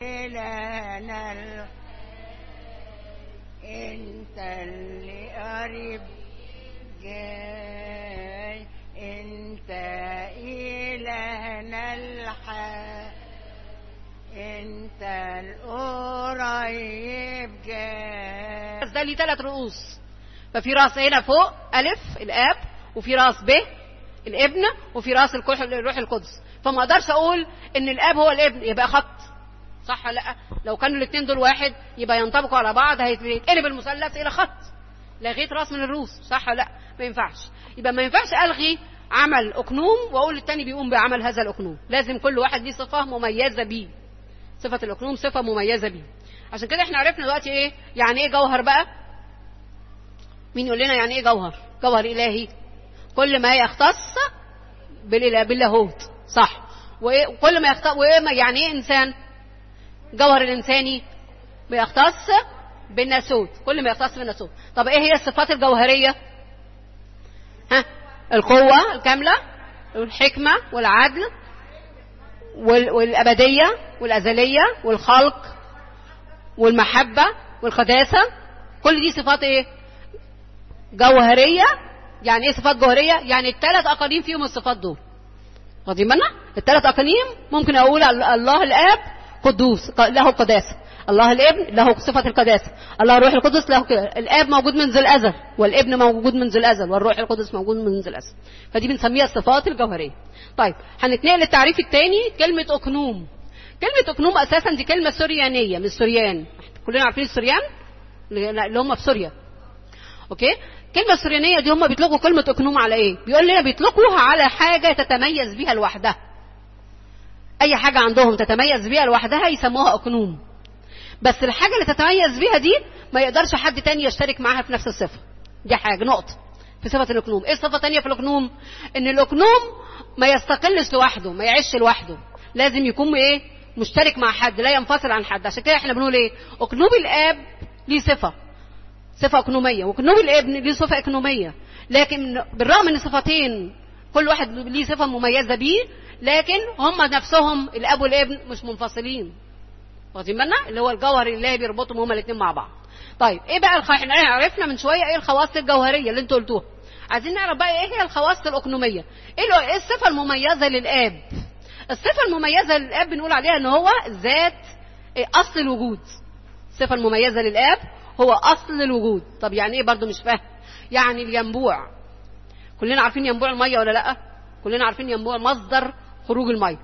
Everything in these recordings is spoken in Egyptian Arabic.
إلهنا ال... انت اللي قريب جاي انت إلهنا الحي انت القريب جاي بس ده ليه ثلاث رؤوس ففي راس هنا فوق الف الاب وفي راس ب الابن وفي راس الكح- الروح القدس فما اقدرش اقول ان الاب هو الابن يبقى خط صح ولا لا لو كانوا الاثنين دول واحد يبقى ينطبقوا على بعض هيتقلب المثلث الى خط لغيت راس من الروس صح ولا لا ما ينفعش يبقى ما ينفعش الغي عمل اقنوم واقول التاني بيقوم بعمل هذا الاقنوم لازم كل واحد ليه صفه مميزه بيه صفه الاقنوم صفه مميزه بيه عشان كده احنا عرفنا دلوقتي ايه يعني ايه جوهر بقى مين يقول لنا يعني ايه جوهر جوهر الهي كل ما يختص بالإله- باللاهوت صح وإيه- وكل ما يختص وايه ما- يعني ايه انسان جوهر الانساني بيختص بالناسوت كل ما يختص بالناسوت طب ايه هي الصفات الجوهريه ها القوه الكامله والحكمه والعدل وال- والابديه والازليه والخلق والمحبه والقداسه كل دي صفات ايه جوهريه يعني ايه صفات جوهريه يعني الثلاث اقانيم فيهم الصفات دول واخدين بالنا الثلاث اقانيم ممكن اقول ال- الله الاب قدوس ق- له القداسه الله الابن له صفه القداسه الله الروح القدس له كده الاب موجود منذ الازل والابن موجود منذ الازل والروح القدس موجود منذ الازل فدي بنسميها الصفات الجوهريه طيب هنتنقل للتعريف الثاني كلمه اقنوم كلمه اقنوم اساسا دي كلمه سوريانيه من السوريان كلنا عارفين السوريان اللي اللي هم في سوريا اوكي الكلمه السوريانيه دي هم بيطلقوا كلمه اقنوم على ايه بيقول لنا بيطلقوها على حاجه تتميز بيها لوحدها اي حاجه عندهم تتميز بيها لوحدها يسموها اقنوم بس الحاجه اللي تتميز بيها دي ما يقدرش حد تاني يشترك معاها في نفس الصفه دي حاجه نقطه في صفه الاقنوم ايه صفه تانية في الاقنوم ان الاقنوم ما يستقلش لوحده ما يعيش لوحده لازم يكون ايه مشترك مع حد لا ينفصل عن حد عشان كده احنا بنقول ايه اقنوم الاب ليه صفه صفة أقنومية وقنوم الابن ليه صفة أقنومية لكن بالرغم من صفتين كل واحد ليه صفة مميزة بيه لكن هم نفسهم الأب والابن مش منفصلين واخدين بالنا اللي هو الجوهر اللي بيربطهم هما الاثنين مع بعض طيب ايه بقى الخ... احنا عرفنا من شويه ايه الخواص الجوهريه اللي انتوا قلتوها عايزين نعرف بقى ايه هي الخواص الاقنوميه ايه, له... ايه الصفه المميزه للاب الصفه المميزه للاب بنقول عليها ان هو ذات إيه اصل الوجود الصفه المميزه للاب هو اصل الوجود طب يعني ايه برضو مش فاهم يعني الينبوع كلنا عارفين ينبوع الميه ولا لا كلنا عارفين ينبوع مصدر خروج الميه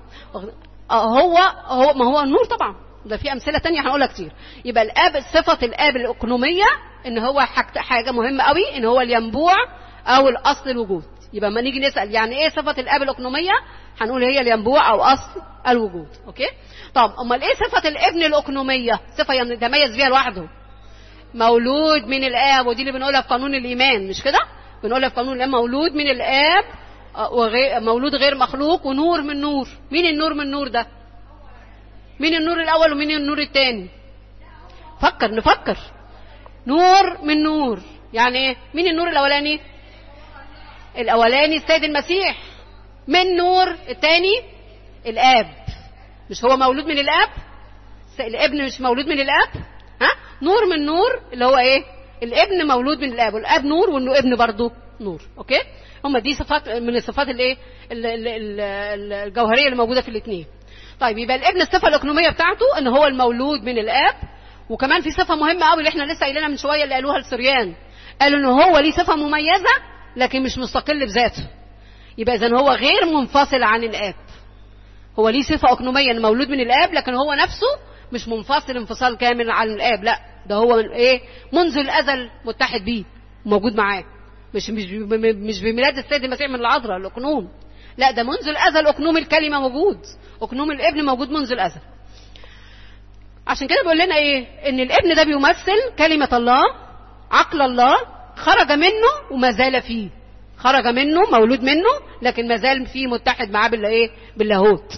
هو هو ما هو النور طبعا ده في امثله تانية هنقولها كتير يبقى الاب صفه الاب الاقنوميه ان هو حاجه مهمه قوي ان هو الينبوع او الاصل الوجود يبقى ما نيجي نسال يعني ايه صفه الاب الاقنوميه هنقول هي الينبوع او اصل الوجود اوكي طب امال ايه صفه الابن الاقنوميه صفه يتميز بيها لوحده مولود من الاب ودي اللي بنقولها في قانون الايمان مش كده بنقولها في قانون الإيمان مولود من الاب وغير مولود غير مخلوق ونور من نور مين النور من نور ده مين النور الاول ومين النور الثاني فكر نفكر نور من نور يعني ايه مين النور الاولاني الاولاني السيد المسيح من نور الثاني الاب مش هو مولود من الاب الابن مش مولود من الاب ها نور من نور اللي هو ايه الابن مولود من الاب والاب نور وانه ابن برضه نور اوكي هم دي صفات من الصفات الايه الجوهريه اللي موجوده في الاثنين طيب يبقى الابن الصفه الاقنوميه بتاعته ان هو المولود من الاب وكمان في صفه مهمه قوي اللي احنا لسه قايلينها من شويه اللي قالوها السوريان قالوا ان هو ليه صفه مميزه لكن مش مستقل بذاته يبقى اذا هو غير منفصل عن الاب هو ليه صفه اقنوميه انه مولود من الاب لكن هو نفسه مش منفصل انفصال كامل عن الاب لا ده هو ايه منذ الازل متحد بيه موجود معاه مش مش مش بميلاد السيد المسيح من العذراء الاقنوم لا ده منذ الازل اقنوم الكلمه موجود اقنوم الابن موجود منذ الازل عشان كده بيقول لنا ايه ان الابن ده بيمثل كلمه الله عقل الله خرج منه وما زال فيه خرج منه مولود منه لكن ما زال فيه متحد معاه بالايه باللاهوت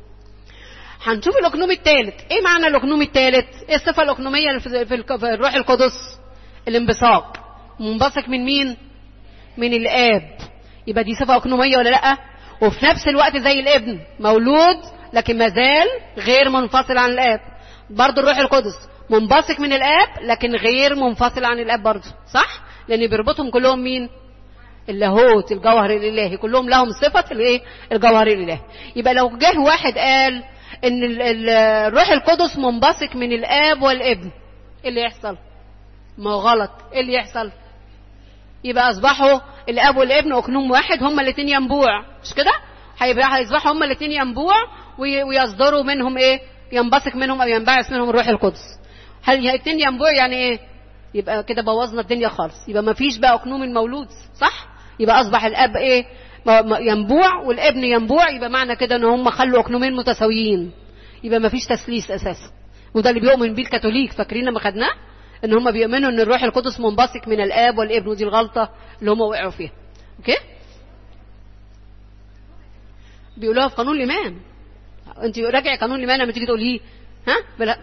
هنشوف الاقنوم الثالث ايه معنى الاقنوم الثالث ايه الصفه الاقنوميه في الروح القدس الانبثاق منبثق من مين من الاب يبقى دي صفه اقنوميه ولا لا وفي نفس الوقت زي الابن مولود لكن ما زال غير منفصل عن الاب برضو الروح القدس منبثق من الاب لكن غير منفصل عن الاب برضو صح لان بيربطهم كلهم مين اللاهوت الجوهر الالهي كلهم لهم صفه الايه الجوهر الالهي يبقى لو جه واحد قال ان ال- ال- الروح القدس منبثق من الاب والابن ايه اللي يحصل ما هو غلط ايه اللي يحصل يبقى اصبحوا الاب والابن اكنوم واحد هما الاثنين ينبوع مش كده هيبقى هيصبحوا هما الاثنين ينبوع وي- ويصدروا منهم ايه ينبثق منهم او ينبعث منهم الروح القدس هل الاثنين ينبوع يعني ايه يبقى كده بوظنا الدنيا خالص يبقى ما فيش بقى اكنوم المولود صح يبقى اصبح الاب ايه م- م- ينبوع والابن ينبوع يبقى معنى كده ان هم خلوا اكنومين متساويين يبقى ما فيش تثليث اساسا وده اللي بيؤمن بيه الكاثوليك فاكرين لما خدناه ان هم بيؤمنوا ان الروح القدس منبثق من الاب والابن ودي الغلطه اللي هم وقعوا فيها اوكي بيقولوها في قانون الايمان انت راجعي قانون الايمان لما تيجي تقوليه ها بلا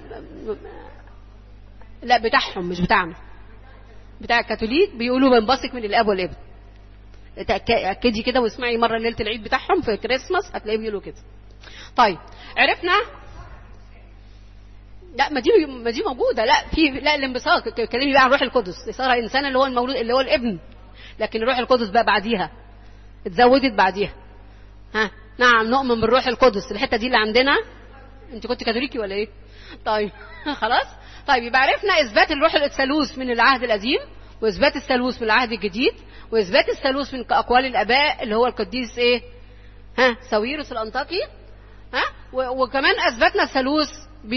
لا بتاعهم مش بتاعنا بتاع الكاثوليك بيقولوا بنبثق من الاب والابن تأك- اكدي كده واسمعي مره ليله العيد بتاعهم في كريسماس هتلاقيه بيقولوا كده طيب عرفنا لا ما دي ما دي موجوده لا في لا الانبساط تكلمي بقى عن الروح القدس صار انسان اللي هو المولود اللي هو الابن لكن الروح القدس بقى بعديها اتزودت بعديها ها نعم نؤمن بالروح القدس الحته دي اللي عندنا انت كنت كاثوليكي ولا ايه طيب خلاص طيب يبقى عرفنا اثبات الروح الثالوث من العهد القديم واثبات الثالوث من العهد الجديد واثبات الثالوث من اقوال الاباء اللي هو القديس ايه ها ساويرس الانطاكي ها و- وكمان اثبتنا الثالوث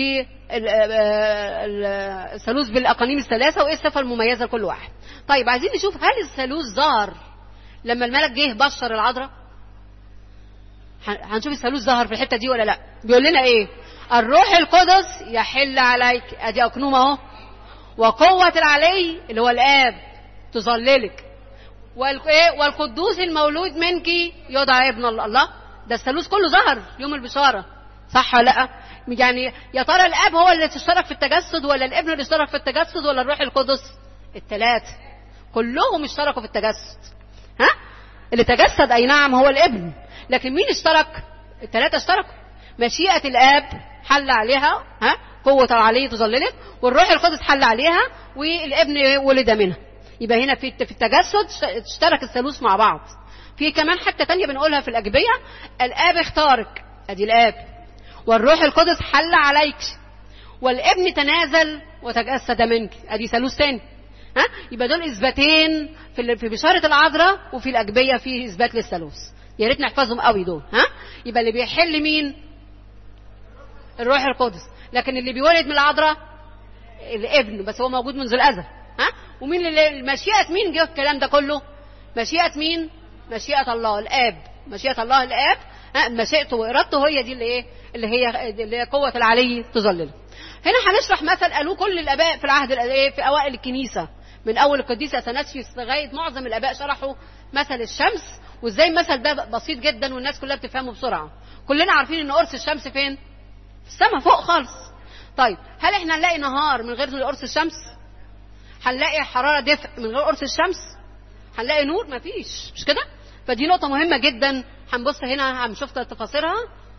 الثالوث بالاقانيم الثلاثه وايه الصفه المميزه لكل واحد طيب عايزين نشوف هل الثالوث ظهر لما الملك جه بشر العذراء ه- هنشوف الثالوث ظهر في الحته دي ولا لا بيقول لنا ايه الروح القدس يحل عليك ادي اقنوم اهو وقوه العلي اللي هو الاب تظللك وال- إيه؟ والقدوس المولود منك يدعى ابن الله الله ده الثالوث كله ظهر يوم البشاره صح ولا لا يعني يا ترى الاب هو اللي اشترك في التجسد ولا الابن اللي اشترك في التجسد ولا الروح القدس الثلاثه كلهم اشتركوا في التجسد ها اللي تجسد اي نعم هو الابن لكن مين اشترك الثلاثه اشتركوا مشيئه الاب حل عليها ها قوه العلي تظللك والروح القدس حل عليها والابن ولد منها يبقى هنا في في التجسد اشترك الثالوث مع بعض في كمان حته تانية بنقولها في الاجبيه الاب اختارك ادي الاب والروح القدس حل عليك والابن تنازل وتجسد منك ادي ثالوث تاني ها يبقى دول اثباتين في ال- في بشاره العذراء وفي الاجبيه في اثبات للثالوث يا ريت نحفظهم قوي دول ها يبقى اللي بيحل مين الروح القدس لكن اللي بيولد من العذراء الابن بس هو موجود منذ الازل ها ومين اللي مشيئه مين جه الكلام ده كله مشيئه مين مشيئه الله الاب مشيئه الله الاب ها مشيئته وارادته هي دي اللي ايه اللي هي اللي هي قوه العلي تظلله هنا هنشرح مثل قالوه كل الاباء في العهد الأ- إيه في اوائل الكنيسه من اول القديس اثناسيوس لغايه معظم الاباء شرحوا مثل الشمس وازاي المثل ده بسيط جدا والناس كلها بتفهمه بسرعه كلنا عارفين ان قرص الشمس فين في السماء فوق خالص طيب هل احنا هنلاقي نهار من غير قرص الشمس هنلاقي حراره دفء من غير قرص الشمس هنلاقي نور مفيش مش كده فدي نقطه مهمه جدا هنبص هنا هنشوف تفاصيلها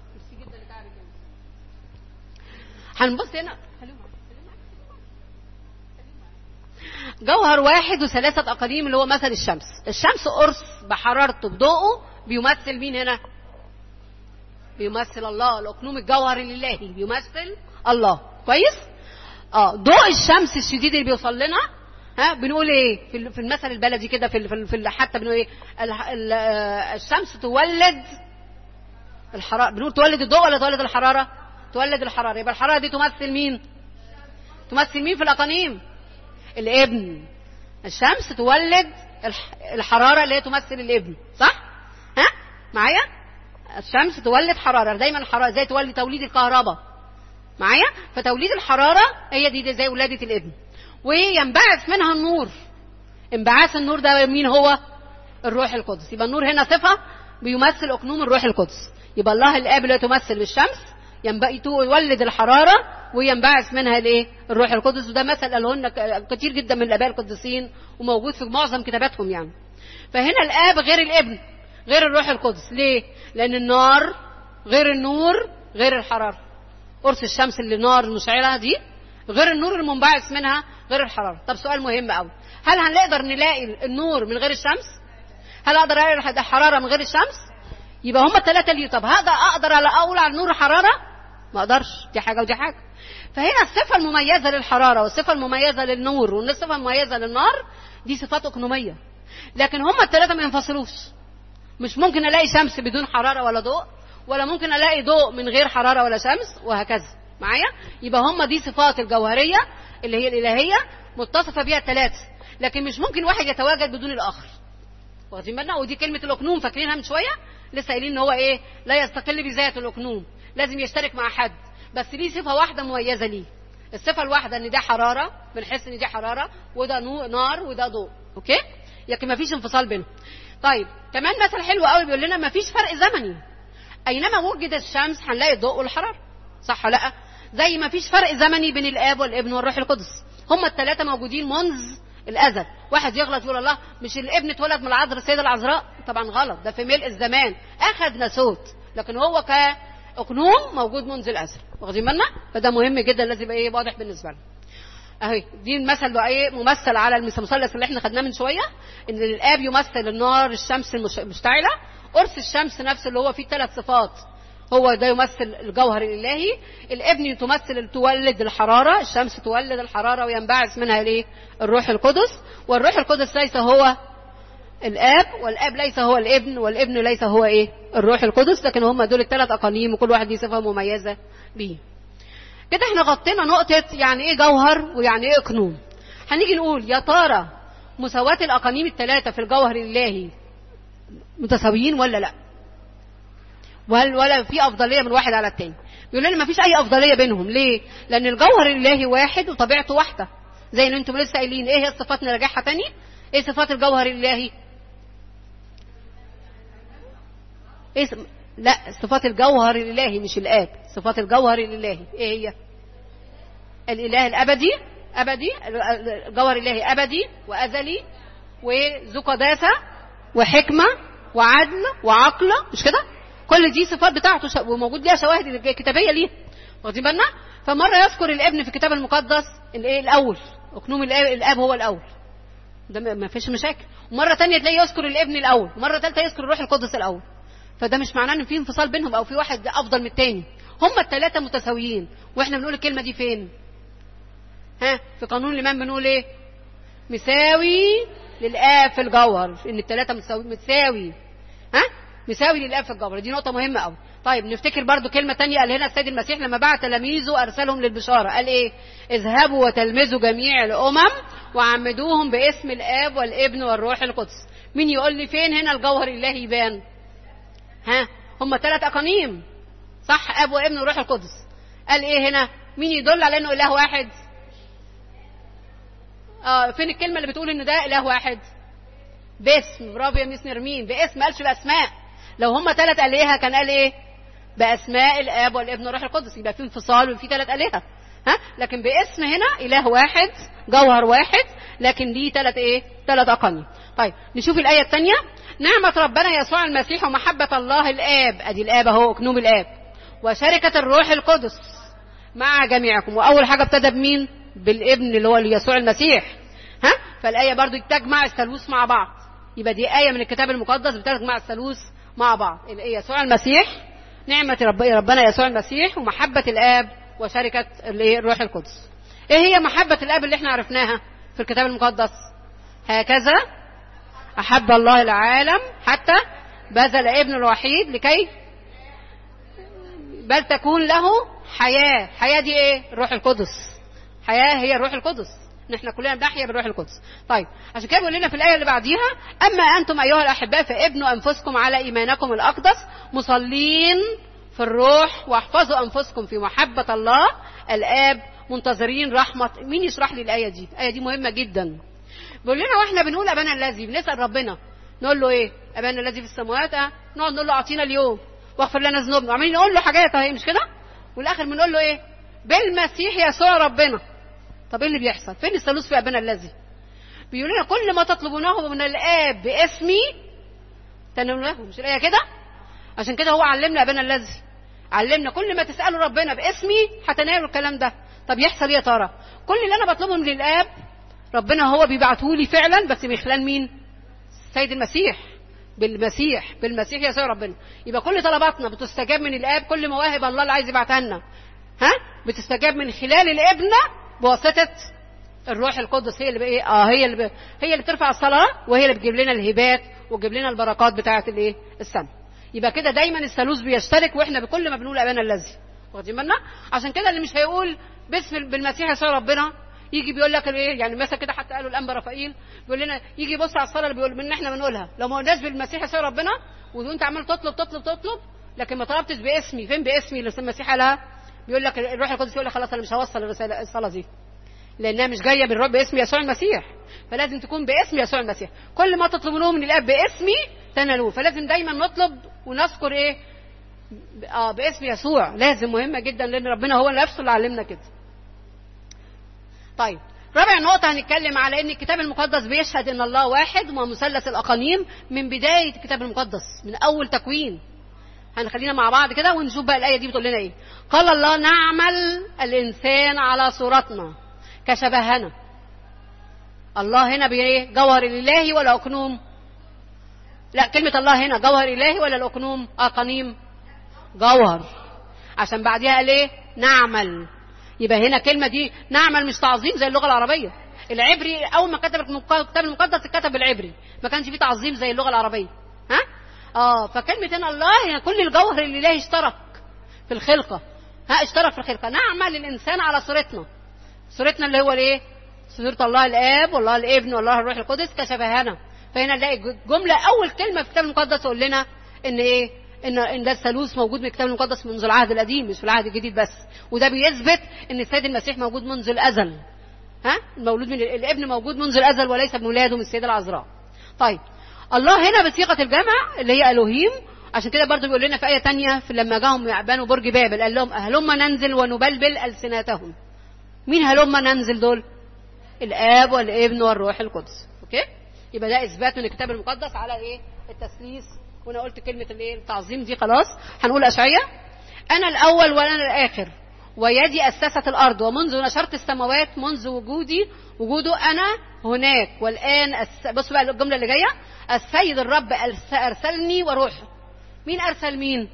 هنبص هنا جوهر واحد وثلاثة أقاليم اللي هو مثل الشمس الشمس قرص بحرارته بضوءه بيمثل مين هنا بيمثل الله الأقنوم الجوهري الإلهي بيمثل الله كويس اه ضوء الشمس الشديد اللي بيوصل لنا ها بنقول ايه في ال- في المثل البلدي كده في ال- في ال- في ال- حتى بنقول ايه ال- ال- آه، الشمس تولد الحراره بنقول تولد الضوء ولا تولد الحراره تولد الحراره يبقى الحراره دي تمثل مين تمثل مين في الاقانيم الابن الشمس تولد الح- الحراره اللي هي تمثل الابن صح ها معايا الشمس تولد حراره دايما الحراره زي تولد توليد الكهرباء معايا فتوليد الحراره هي دي, دي زي ولاده الابن وينبعث منها النور انبعاث النور ده مين هو الروح القدس يبقى النور هنا صفه بيمثل اقنوم الروح القدس يبقى الله الاب لا تمثل بالشمس ينبغي يولد الحراره وينبعث منها الايه الروح القدس وده مثل قاله لنا ك- كتير جدا من الاباء القديسين وموجود في معظم كتاباتهم يعني فهنا الاب غير الابن غير الروح القدس ليه لان النار غير النور غير الحراره قرص الشمس اللي نار المشعله دي غير النور المنبعث منها غير الحراره طب سؤال مهم قوي هل هنقدر نلاقي النور من غير الشمس هل اقدر الاقي الحراره من غير الشمس يبقى هما الثلاثه اللي طب هذا اقدر اقول على النور حراره ما اقدرش دي حاجه ودي حاجه فهنا الصفه المميزه للحراره والصفه المميزه للنور والصفه المميزه للنار دي صفات اقنوميه لكن هما الثلاثه ما ينفصلوش مش ممكن الاقي شمس بدون حراره ولا ضوء ولا ممكن الاقي ضوء من غير حراره ولا شمس وهكذا معايا يبقى هما دي صفات الجوهريه اللي هي الالهيه متصفه بها الثلاثه لكن مش ممكن واحد يتواجد بدون الاخر واخدين بالنا ودي كلمه الاقنوم فاكرينها من شويه لسه قايلين ان هو ايه لا يستقل بذاته الاقنوم لازم يشترك مع حد بس ليه صفه واحده مميزه ليه الصفه الواحده ان ده حراره بنحس ان دي حراره وده نار وده ضوء اوكي لكن ما فيش انفصال بينهم طيب كمان مثل حلو قوي بيقول لنا ما فيش فرق زمني اينما وجد الشمس هنلاقي الضوء والحراره صح ولا لا زي ما فيش فرق زمني بين الاب والابن والروح القدس هما الثلاثه موجودين منذ الازل واحد يغلط يقول الله مش الابن اتولد من العذراء السيده العذراء طبعا غلط ده في ملء الزمان اخذ صوت لكن هو كاقنوم موجود منذ الازل واخدين بالنا فده مهم جدا لازم يبقى ايه واضح بالنسبه لنا اهي دي المثل بقى ايه ممثل على المثلث اللي احنا خدناه من شويه ان الاب يمثل النار الشمس المشتعله قرص الشمس نفسه اللي هو فيه ثلاث صفات هو ده يمثل الجوهر الالهي الابن تمثل تولد الحراره الشمس تولد الحراره وينبعث منها الايه الروح القدس والروح القدس ليس هو الاب والاب ليس هو الابن والابن ليس هو ايه الروح القدس لكن هم دول الثلاث اقانيم وكل واحد ليه صفه مميزه بيه كده احنا غطينا نقطه يعني ايه جوهر ويعني ايه اقنوم هنيجي نقول يا ترى مساواه الاقانيم الثلاثه في الجوهر الالهي متساويين ولا لا وهل ولا في افضليه من واحد على التاني بيقول لنا ما فيش اي افضليه بينهم ليه لان الجوهر الالهي واحد وطبيعته واحده زي اللي انتم لسه قايلين ايه هي الصفات نراجعها تاني ايه صفات الجوهر الالهي ايه س... لا صفات الجوهر الالهي مش الاب صفات الجوهر الالهي ايه هي الاله الابدي ابدي الجوهر الالهي ابدي وازلي وذو قداسه وحكمه وعدل وعقل مش كده كل دي صفات بتاعته ش... وموجود ليها شواهد كتابيه ليه واخدين بالنا فمره يذكر الابن في الكتاب المقدس الايه الاول اقنوم الاب, الاب هو الاول ده ما فيش مشاكل ومره تانية تلاقيه يذكر الابن الاول ومره ثالثه يذكر الروح القدس الاول فده مش معناه ان في انفصال بينهم او في واحد افضل من التاني هم الثلاثه متساويين واحنا بنقول الكلمه دي فين ها في قانون الايمان بنقول ايه مساوي للاب في الجوهر ان الثلاثه متساوي متساوي ها مساوي للاب في الجوهر دي نقطه مهمه قوي طيب نفتكر برضو كلمه تانية قال هنا السيد المسيح لما بعت تلاميذه ارسلهم للبشاره قال ايه اذهبوا وتلمذوا جميع الامم وعمدوهم باسم الاب والابن والروح القدس مين يقول لي فين هنا الجوهر الالهي يبان ها هم ثلاث اقانيم صح اب وابن وروح القدس قال ايه هنا مين يدل على انه اله واحد اه فين الكلمه اللي بتقول ان ده اله واحد باسم برافو يا ميس نرمين باسم قالش باسماء لو هم ثلاث الهه كان قال ايه باسماء الاب والابن والروح القدس يبقى في انفصال وفي ثلاث الهه ها لكن باسم هنا اله واحد جوهر واحد لكن ليه ثلاث ايه ثلاث اقانيم طيب نشوف الايه الثانيه نعمه ربنا يسوع المسيح ومحبه الله الاب ادي الاب اهو اكنوم الاب وشركه الروح القدس مع جميعكم واول حاجه ابتدى بمين بالابن اللي هو يسوع المسيح ها فالايه برضو تجمع الثالوث مع بعض يبقى دي ايه من الكتاب المقدس بتجمع الثالوث مع بعض يسوع المسيح نعمه رب ربنا يسوع المسيح ومحبه الاب وشركه الروح القدس ايه هي محبه الاب اللي احنا عرفناها في الكتاب المقدس هكذا احب الله العالم حتى بذل ابن الوحيد لكي بل تكون له حياه حياه دي ايه الروح القدس حياه هي الروح القدس نحن كلنا بنحيا بالروح القدس طيب عشان كده بيقول لنا في الايه اللي بعديها اما انتم ايها الاحباء فابنوا انفسكم على ايمانكم الاقدس مصلين في الروح واحفظوا انفسكم في محبه الله الاب منتظرين رحمه مين يشرح لي الايه دي الايه دي مهمه جدا بيقول لنا واحنا بنقول ابانا الذي بنسال ربنا نقول له ايه ابانا الذي في السماوات أه؟ نقعد نقول له اعطينا اليوم واغفر لنا ذنوبنا وعمالين نقول له حاجات اهي مش كده والاخر بنقول له ايه بالمسيح يسوع ربنا طب ايه اللي بيحصل فين الثالوث في ابانا الذي بيقول لنا كل ما تطلبونه من الاب باسمي تنالونه مش الايه كده عشان كده هو علمنا ابانا الذي علمنا كل ما تسالوا ربنا باسمي هتنالوا الكلام ده طب يحصل ايه يا ترى كل اللي انا بطلبه من الاب ربنا هو بيبعته لي فعلا بس من خلال مين السيد المسيح بالمسيح بالمسيح يسوع ربنا يبقى كل طلباتنا بتستجاب من الاب كل مواهب الله اللي عايز يبعتها لنا ها بتستجاب من خلال الابن بواسطه الروح القدس هي اللي ايه اه هي اللي ب... هي اللي بترفع الصلاه وهي اللي بتجيب لنا الهبات وتجيب لنا البركات بتاعه الايه السماء يبقى كده دايما الثالوث بيشترك واحنا بكل ما بنقول ابانا الذي واخدين بالنا عشان كده اللي مش هيقول باسم بالمسيح يسوع ربنا يجي بيقول لك ايه يعني مثلا كده حتى قالوا الانبا رفائيل بيقول لنا يجي يبص على الصلاه اللي بيقول من احنا بنقولها لو ما قلناش بالمسيح يسوع ربنا وانت عمال تطلب تطلب تطلب لكن ما طلبتش باسمي فين باسمي اللي المسيح قالها بيقول لك الروح القدس يقول لك خلاص انا مش هوصل الرساله الصلاه دي لانها مش جايه بالرب باسم يسوع المسيح فلازم تكون باسم يسوع المسيح كل ما تطلبونه من الاب باسمي تنالوه فلازم دايما نطلب ونذكر ايه اه باسم يسوع لازم مهمه جدا لان ربنا هو نفسه اللي علمنا كده طيب رابع نقطة هنتكلم على ان الكتاب المقدس بيشهد ان الله واحد ومثلث الاقانيم من بداية الكتاب المقدس من اول تكوين هنخلينا مع بعض كده ونشوف بقى الايه دي بتقول لنا ايه قال الله نعمل الانسان على صورتنا كشبهنا الله هنا بايه جوهر الالهي ولا اقنوم لا كلمه الله هنا جوهر الهي ولا الاقنوم اقانيم جوهر عشان بعديها قال ايه نعمل يبقى هنا كلمه دي نعمل مش تعظيم زي اللغه العربيه العبري اول ما كتب الكتاب المقدس اتكتب بالعبري ما كانش فيه تعظيم زي اللغه العربيه ها اه فكلمه هنا الله هي كل الجوهر الالهي اشترك في الخلقه ها اشترك في الخلقه نعمل الانسان على صورتنا صورتنا اللي هو الايه صورة الله الاب والله الابن والله الروح القدس كشبهنا فهنا نلاقي جمله اول كلمه في الكتاب المقدس تقول لنا ان ايه ان ان ده الثالوث موجود من الكتاب المقدس منذ العهد القديم مش في العهد الجديد بس وده بيثبت ان السيد المسيح موجود منذ الازل ها المولود من الابن موجود منذ الازل وليس من ولاده من السيده العذراء طيب الله هنا بصيغه الجمع اللي هي الوهيم عشان كده برضو بيقول لنا في ايه تانية في لما جاهم يعبانوا برج بابل قال لهم هلما ننزل ونبلبل السنتهم مين هلما ننزل دول الاب والابن والروح القدس اوكي يبقى ده اثبات من الكتاب المقدس على ايه التثليث وانا قلت كلمه الايه التعظيم دي خلاص هنقول اشعياء انا الاول وانا الاخر ويدي اسست الارض ومنذ نشرت السماوات منذ وجودي وجوده انا هناك والان أس... بصوا بقى الجمله اللي جايه السيد الرب ارسلني وروحه مين ارسل مين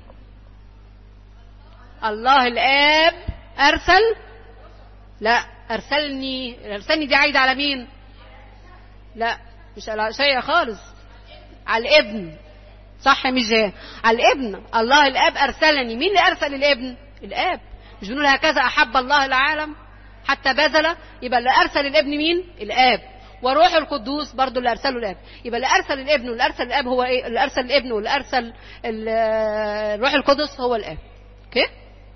الله الاب ارسل لا ارسلني ارسلني دي عايده على مين لا مش على شيء خالص على الابن صح مش جاي. على الابن الله الاب ارسلني مين اللي ارسل الابن الاب مش بنقول هكذا احب الله العالم حتى بذل يبقى اللي ارسل الابن مين الاب وروح القدوس برضو اللي ارسله الاب يبقى اللي ارسل الابن واللي ارسل الاب هو ايه اللي ارسل الابن واللي ارسل الروح القدس هو الاب اوكي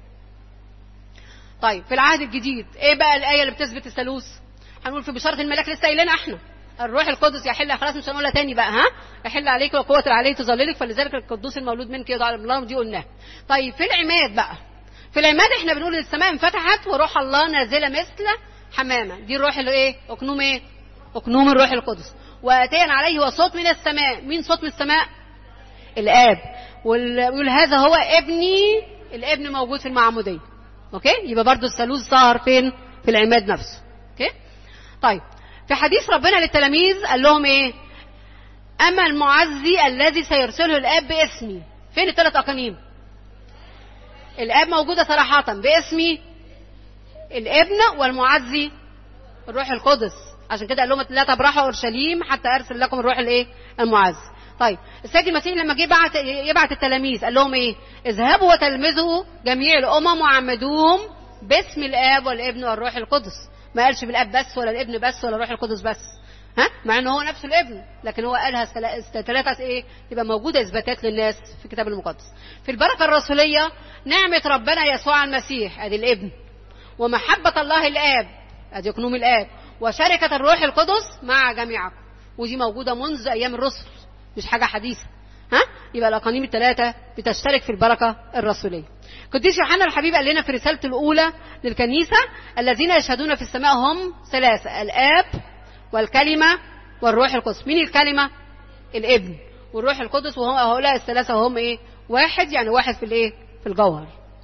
طيب في العهد الجديد ايه بقى الايه اللي بتثبت الثالوث هنقول في بشاره الملاك لسه قايلينها احنا الروح القدس يحل خلاص مش هنقولها تاني بقى ها يحل عليك وقوة العلي تظللك فلذلك القدوس المولود منك يدعى الله دي قلناها طيب في العماد بقى في العماد احنا بنقول ان السماء انفتحت وروح الله نازله مثل حمامه دي الروح اللي ايه اقنوم ايه اقنوم الروح القدس واتينا عليه وصوت من السماء مين صوت من السماء الاب ويقول هذا هو ابني الابن موجود في المعموديه اوكي يبقى برضو الثالوث ظهر فين في العماد نفسه اوكي طيب في حديث ربنا للتلاميذ قال لهم ايه اما المعزي الذي سيرسله الاب باسمي فين الثلاث اقانيم الاب موجوده صراحه باسمي الابن والمعزي الروح القدس عشان كده قال لهم لا تبرحوا اورشليم حتى ارسل لكم الروح الايه المعزي طيب السيد المسيح لما جه بعت يبعت التلاميذ قال لهم ايه اذهبوا وتلمذوا جميع الامم وعمدوهم باسم الاب والابن والروح القدس ما قالش بالاب بس ولا الابن بس ولا الروح القدس بس ها مع ان هو نفسه الابن لكن هو قالها ثلاثه ايه يبقى موجوده اثباتات للناس في الكتاب المقدس في البركه الرسوليه نعمه ربنا يسوع المسيح ادي الابن ومحبه الله الاب ادي اقنوم الاب وشركه الروح القدس مع جميعكم ودي موجوده منذ ايام الرسل مش حاجه حديثه ها يبقى الاقانيم الثلاثه بتشترك في البركه الرسوليه قديس يوحنا الحبيب قال لنا في رسالته الاولى للكنيسه الذين يشهدون في السماء هم ثلاثه الاب والكلمه والروح القدس مين الكلمه الابن والروح القدس وهم هؤلاء الثلاثه هم ايه واحد يعني واحد في الايه في الجوهر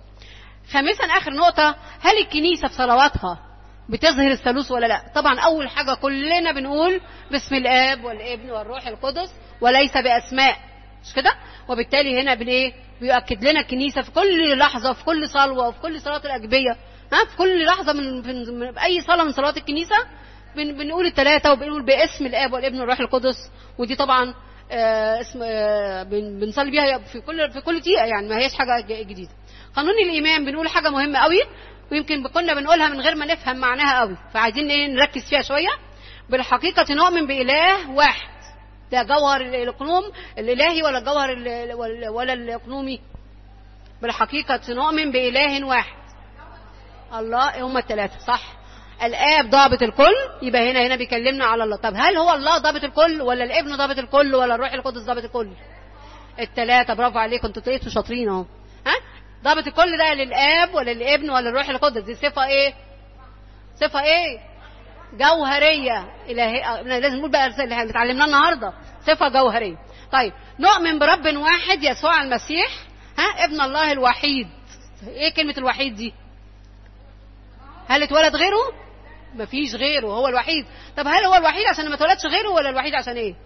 خامسا اخر نقطة هل الكنيسة في صلواتها بتظهر الثالوث ولا لا طبعا اول حاجة كلنا بنقول باسم الاب والابن والروح القدس وليس باسماء مش كده وبالتالي هنا بن ايه بيؤكد لنا الكنيسة في كل لحظة في كل صلوة وفي كل صلاة الاجبية ها في كل لحظة من, من, من اي صلاة من صلوات الكنيسة بن بنقول الثلاثة وبنقول باسم الاب والابن والروح القدس ودي طبعا آه اسم آه بن بنصلي بيها في كل في كل دقيقة يعني ما هيش حاجة ج- جديدة قانون الايمان بنقول حاجة مهمة قوي ويمكن كنا بنقولها من غير ما نفهم معناها قوي فعايزين ايه نركز فيها شوية بالحقيقة نؤمن بإله واحد ده جوهر الإقنوم الإلهي ولا الجوهر ال- ولا- ولا الإقنومي بالحقيقة نؤمن بإله واحد الله هم الثلاثة صح الآب ضابط الكل يبقى هنا هنا بيكلمنا على الله طب هل هو الله ضابط الكل ولا الابن ضابط الكل ولا الروح القدس ضابط الكل الثلاثة برافو عليكم انتوا طلعتوا شاطرين اهو ها ضابط الكل ده للآب ولا للابن ولا الروح القدس دي صفة ايه صفة ايه جوهرية إلهية لازم نقول بقى اللي اتعلمناه النهاردة صفة جوهرية طيب نؤمن برب واحد يسوع المسيح ها ابن الله الوحيد ايه كلمة الوحيد دي هل اتولد غيره مفيش غيره هو الوحيد طب هل هو الوحيد عشان ما اتولدش غيره ولا الوحيد عشان ايه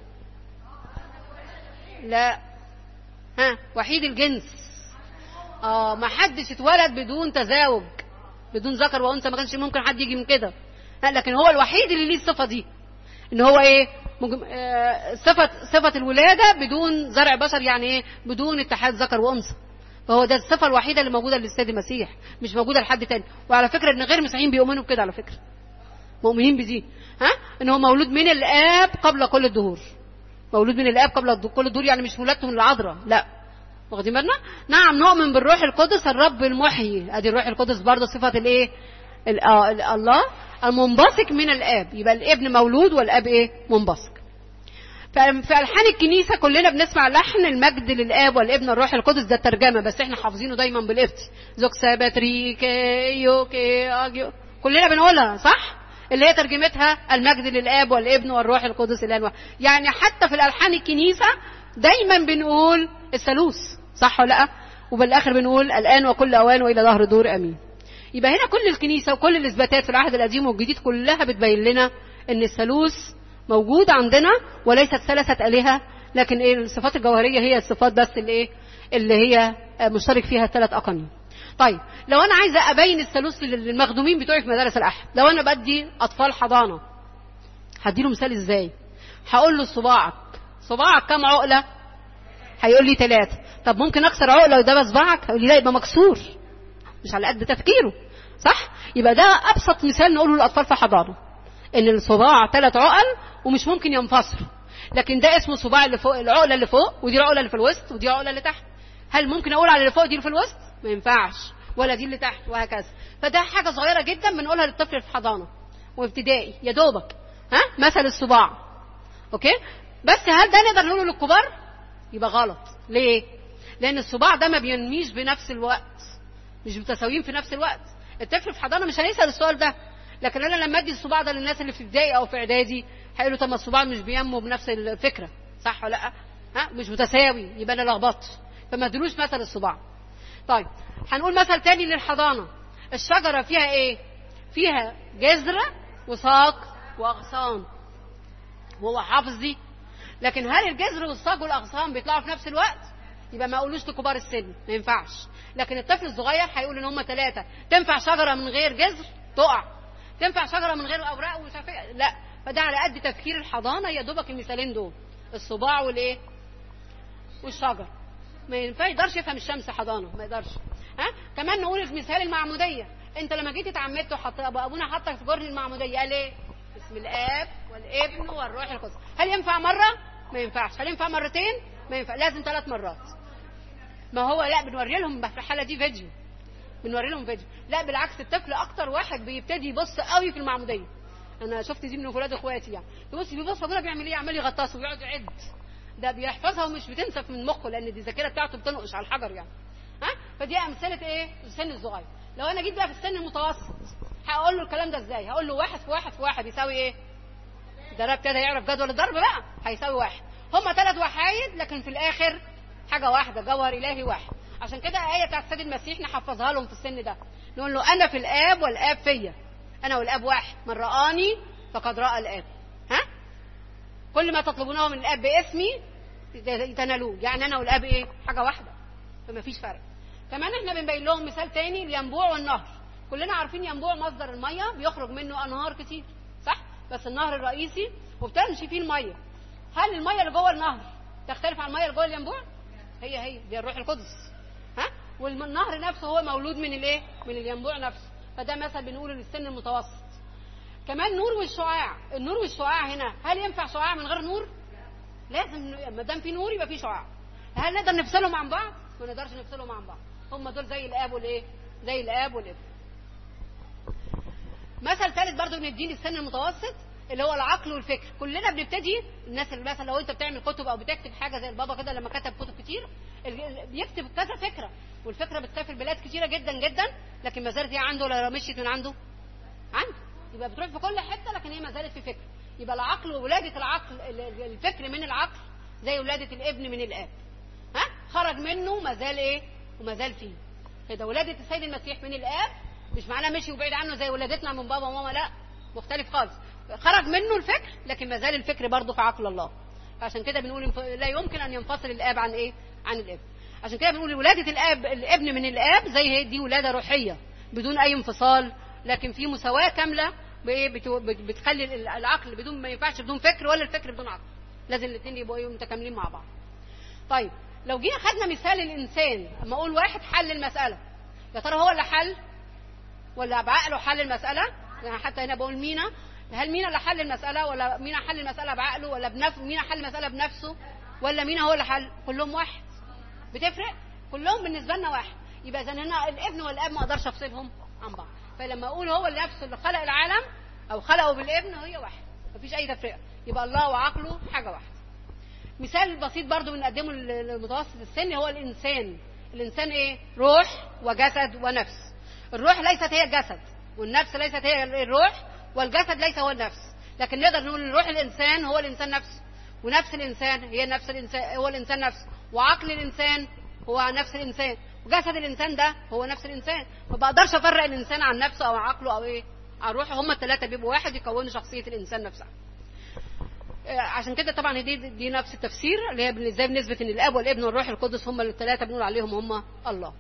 لا ها وحيد الجنس اه ما حدش اتولد بدون تزاوج بدون ذكر وانثى ما كانش ممكن حد يجي من كده لا لكن هو الوحيد اللي ليه الصفه دي ان هو ايه ممكن آه صفه صفه الولاده بدون زرع بشر يعني ايه بدون اتحاد ذكر وانثى فهو ده الصفه الوحيده اللي موجوده للسيد المسيح مش موجوده لحد تاني وعلى فكره ان غير مسيحيين بيؤمنوا بكده على فكره مؤمنين بدي ها ان هو مولود من الاب قبل كل الدهور مولود من الاب قبل كل الدهور يعني مش ولادته من العذراء لا واخدين بالنا نعم نؤمن بالروح القدس الرب المحيي ادي الروح القدس برضه صفه الايه ال- آه، ال- الله المنبثق من الاب يبقى الابن مولود والاب ايه منبثق ف- في الحان الكنيسه كلنا بنسمع لحن المجد للاب والابن والروح القدس ده الترجمه بس احنا حافظينه دايما بالقبطي زوك ساباتري كي يوكي اجيو كلنا بنقولها صح اللي هي ترجمتها المجد للاب والابن والروح القدس الان واحد. يعني حتى في الالحان الكنيسه دايما بنقول الثالوث صح ولا لا وبالاخر بنقول الان وكل اوان والى ظهر دور امين يبقى هنا كل الكنيسه وكل الاثباتات في العهد القديم والجديد كلها بتبين لنا ان الثالوث موجود عندنا وليست ثلاثه الهه لكن ايه الصفات الجوهريه هي الصفات بس اللي ايه اللي هي مشترك فيها ثلاث اقانيم طيب لو انا عايزه ابين الثالوث للمخدومين بتوعي في مدارس الاحد لو انا بدي اطفال حضانه هديله مثال ازاي هقول له صباعك صباعك كام عقله هيقول لي ثلاثه طب ممكن اكسر عقله وده بصباعك هيقول لي لا يبقى مكسور مش على قد تفكيره صح يبقى ده ابسط مثال نقوله للاطفال في حضانه ان الصباع ثلاث عقل ومش ممكن ينفصل لكن ده اسمه الصباع اللي فوق العقله اللي فوق ودي العقله اللي في الوسط ودي العقله اللي تحت هل ممكن اقول على اللي فوق دي اللي في الوسط ما ينفعش ولا دي اللي تحت وهكذا فده حاجه صغيره جدا بنقولها للطفل في حضانه وابتدائي يا دوبك ها مثل الصباع اوكي بس هل ده نقدر نقوله للكبار يبقى غلط ليه لان الصباع ده ما بينميش بنفس الوقت مش متساويين في نفس الوقت الطفل في حضانه مش هيسال السؤال ده لكن انا لما ادي الصباع ده للناس اللي في ابتدائي او في اعدادي هيقولوا طب ما الصباع مش بينمو بنفس الفكره صح ولا لا ها مش متساوي يبقى انا لخبطت فما ادلوش مثل الصباع طيب هنقول مثل تاني للحضانه الشجره فيها ايه فيها جذر وساق واغصان وهو حافظ دي لكن هل الجذر والساق والاغصان بيطلعوا في نفس الوقت يبقى ما اقولوش لكبار السن ما ينفعش لكن الطفل الصغير هيقول ان هم ثلاثه تنفع شجره من غير جذر تقع تنفع شجره من غير اوراق ومش عارف إيه؟ لا فده على قد تفكير الحضانه يا دوبك المثالين دول الصباع والايه والشجر ما ينفع يقدرش يفهم الشمس حضانه ما يقدرش ها كمان نقول في مثال المعموديه انت لما جيت اتعمدت وحط ابو ابونا حطك في جرن المعموديه قال ايه بسم الاب والابن والروح القدس هل ينفع مره ما ينفعش هل ينفع مرتين ما ينفع لازم ثلاث مرات ما هو لا بنوري لهم في الحاله دي فيديو بنوري لهم فيديو لا بالعكس الطفل اكتر واحد بيبتدي يبص قوي في المعموديه انا شفت دي من ولاد اخواتي يعني يبص بيبص ابونا بيعمل ايه عمال يغطسه ويقعد يعد ده بيحفظها ومش بتنسف من مخه لان دي الذاكره بتاعته بتنقش على الحجر يعني ها فدي امثله ايه السن الصغير لو انا جيت بقى في السن المتوسط هقول له الكلام ده ازاي هقول له واحد في واحد في واحد يساوي ايه ده ابتدى يعرف جدول الضرب بقى هيساوي واحد هما ثلاث وحايد لكن في الاخر حاجه واحده جوهر الهي واحد عشان كده آية بتاعت السيد المسيح نحفظها لهم في السن ده نقول له أنا في الآب والآب فيا أنا والآب واحد من رآني فقد رأى الآب ها كل ما تطلبونه من الآب باسمي تنالوه يعني أنا والآب إيه حاجة واحدة فما فيش فرق كمان احنا بنبين لهم مثال تاني الينبوع والنهر كلنا عارفين ينبوع مصدر الميه بيخرج منه انهار كتير صح بس النهر الرئيسي وبتمشي فيه الميه هل الميه اللي جوه النهر تختلف عن الميه اللي جوه الينبوع هي هي دي الروح القدس ها والنهر نفسه هو مولود من الايه من الينبوع نفسه فده مثل بنقوله للسن المتوسط كمان نور والشعاع النور والشعاع هنا هل ينفع شعاع من غير نور لازم ما دام في نور يبقى في شعاع هل نقدر نفصلهم عن بعض ما نقدرش نفصلهم عن بعض هم دول زي الاب والايه زي الاب والابن مثل ثالث برضو بنديه للسن المتوسط اللي هو العقل والفكر كلنا بنبتدي الناس اللي مثلا لو انت بتعمل كتب او بتكتب حاجه زي البابا كده لما كتب كتب كتير بيكتب كذا فكره والفكره بتسافر بلاد كتيره جدا جدا لكن ما زالت هي عنده ولا مشيت من عنده عنده يبقى بتروح في كل حته لكن هي ما زالت في فكر يبقى العقل وولاده العقل الفكر من العقل زي ولاده الابن من الاب ها خرج منه ما زال ايه وما زال فيه كده ولاده السيد المسيح من الاب مش معناه مشي وبعيد عنه زي ولادتنا من بابا وماما لا مختلف خالص خرج منه الفكر لكن ما زال الفكر برضه في عقل الله عشان كده بنقول لا يمكن ان ينفصل الاب عن ايه عن الابن عشان كده بنقول ولاده الاب الابن من الاب زي هي دي ولاده روحيه بدون اي انفصال لكن في مساواه كامله بتخلي العقل بدون ما ينفعش بدون فكر ولا الفكر بدون عقل لازم الاثنين يبقوا متكاملين مع بعض طيب لو جينا خدنا مثال الانسان اما اقول واحد حل المساله يا ترى هو اللي حل ولا بعقله حل المساله يعني حتى هنا بقول مينا هل مينا اللي حل المساله ولا مينا حل المساله بعقله ولا بنفسه مينا حل المساله بنفسه ولا مينا هو اللي حل كلهم واحد بتفرق كلهم بالنسبه لنا واحد يبقى اذا هنا الابن والاب ما اقدرش افصلهم عن بعض فلما اقول هو اللي نفسه اللي خلق العالم او خلقه بالابن هي واحد مفيش اي تفرقه يبقى الله وعقله حاجه واحده مثال بسيط برضو بنقدمه للمتوسط السن هو الانسان الانسان ايه روح وجسد ونفس الروح ليست هي الجسد والنفس ليست هي الروح والجسد ليس هو النفس لكن نقدر نقول ان روح الانسان هو الانسان نفسه ونفس الانسان هي نفس الانسان هو الانسان نفسه وعقل الانسان هو نفس الانسان وجسد الانسان ده هو نفس الانسان ما بقدرش افرق الانسان عن نفسه او عقله او ايه عن روحه هما الثلاثه بيبقوا واحد يكونوا شخصيه الانسان نفسها عشان كده طبعا دي دي نفس التفسير اللي هي ازاي بنثبت ان الاب والابن والروح القدس هم الثلاثه بنقول عليهم هم الله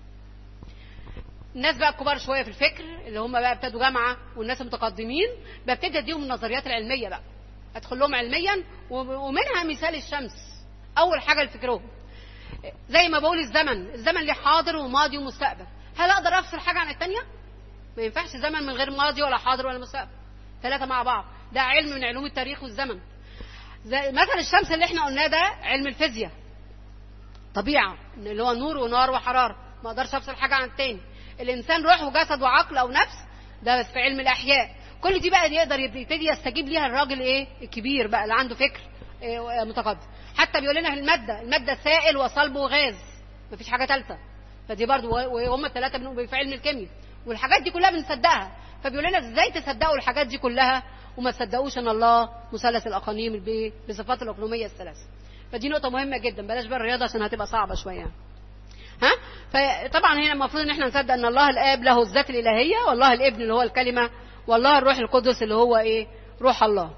الناس بقى الكبار شويه في الفكر اللي هم بقى ابتدوا جامعه والناس المتقدمين ببتدي اديهم النظريات العلميه بقى ادخل لهم علميا ومنها مثال الشمس اول حاجه لفكرهم زي ما بقول الزمن الزمن ليه حاضر وماضي ومستقبل هل اقدر افصل حاجه عن الثانيه ما ينفعش زمن من غير ماضي ولا حاضر ولا مستقبل ثلاثه مع بعض ده علم من علوم التاريخ والزمن زي مثل الشمس اللي احنا قلناه ده علم الفيزياء طبيعه اللي هو نور ونار وحراره ما اقدرش افصل حاجه عن التاني الانسان روح وجسد وعقل او نفس ده بس في علم الاحياء كل دي بقى يقدر يبتدي يستجيب ليها الراجل ايه الكبير بقى اللي عنده فكر إيه متقدم حتى بيقول لنا في الماده الماده سائل وصلب وغاز مفيش حاجه ثالثه فدي برضو وهم الثلاثه بنقول في علم الكيمياء والحاجات دي كلها بنصدقها فبيقول لنا ازاي تصدقوا الحاجات دي كلها وما تصدقوش ان الله مثلث الاقانيم بصفات الاقلوميه الثلاثه فدي نقطه مهمه جدا بلاش بقى الرياضه عشان هتبقى صعبه شويه ها فطبعا هنا المفروض ان احنا نصدق ان الله الاب له الذات الالهيه والله الابن اللي هو الكلمه والله الروح القدس اللي هو ايه روح الله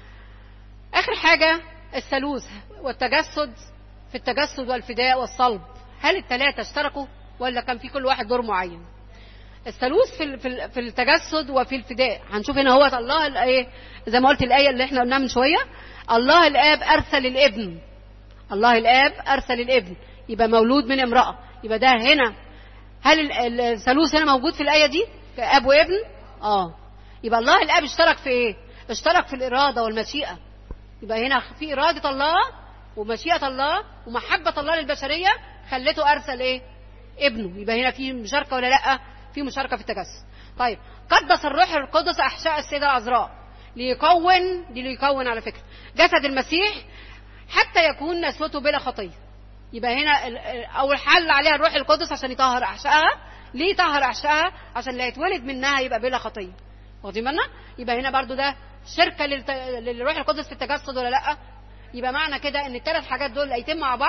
اخر حاجه الثالوث والتجسد في التجسد والفداء والصلب هل الثلاثه اشتركوا ولا كان في كل واحد دور معين الثالوث في في التجسد وفي الفداء هنشوف هنا هو الله الايه زي ما قلت الايه اللي احنا قلناها من شويه الله الاب ارسل الابن الله الاب ارسل الابن يبقى مولود من امراه يبقى ده هنا هل الثالوث هنا موجود في الايه دي كاب وابن اه يبقى الله الاب اشترك في ايه اشترك في الاراده والمشيئه يبقى هنا في اراده الله ومشيئه الله ومحبه الله للبشريه خلته ارسل ايه ابنه يبقى هنا في مشاركه ولا لا في مشاركه في التجسد طيب قدس الروح القدس احشاء السيده العذراء ليكون دي ليكون على فكره جسد المسيح حتى يكون نسوته بلا خطيه يبقى هنا اول حل عليها الروح القدس عشان يطهر احشائها ليه يطهر احشائها عشان لا يتولد منها يبقى بلا خطيه واخدين بالنا يبقى هنا برضو ده شركه للت... للروح القدس في التجسد ولا لا يبقى معنى كده ان الثلاث حاجات دول الايتين مع بعض